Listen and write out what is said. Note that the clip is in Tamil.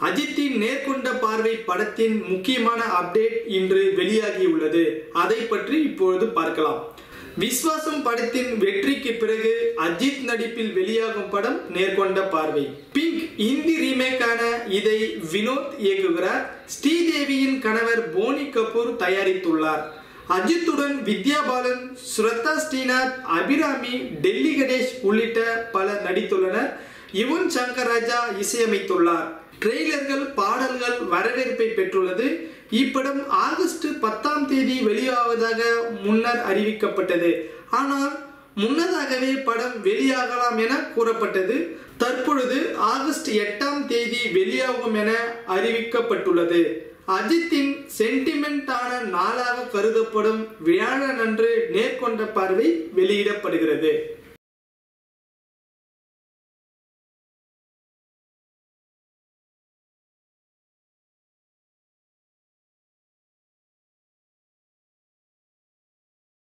அஜித்தின் நேர்கொண்ட பார்வை படத்தின் முக்கியமான அப்டேட் இன்று வெளியாகியுள்ளது அதை பற்றி இப்பொழுது பார்க்கலாம் விஸ்வாசம் படத்தின் வெற்றிக்கு பிறகு அஜித் நடிப்பில் வெளியாகும் படம் நேர்கொண்ட பார்வை பிங்க் இந்தி ரீமேக்கான இதை வினோத் இயக்குகிறார் ஸ்ரீதேவியின் கணவர் போனி கபூர் தயாரித்துள்ளார் அஜித்துடன் வித்யா பாலன் ஸ்ரத்தா ஸ்ரீநாத் அபிராமி டெல்லி கணேஷ் உள்ளிட்ட பலர் நடித்துள்ளனர் யுவன் சங்கர் ராஜா இசையமைத்துள்ளார் ட்ரெய்லர்கள் பாடல்கள் வரவேற்பை பெற்றுள்ளது இப்படம் ஆகஸ்ட் பத்தாம் தேதி வெளியாவதாக முன்னர் அறிவிக்கப்பட்டது ஆனால் முன்னதாகவே படம் வெளியாகலாம் என கூறப்பட்டது தற்பொழுது ஆகஸ்ட் எட்டாம் தேதி வெளியாகும் என அறிவிக்கப்பட்டுள்ளது அஜித்தின் சென்டிமெண்டான நாளாக கருதப்படும் வியாழன் அன்று நேர்கொண்ட பார்வை வெளியிடப்படுகிறது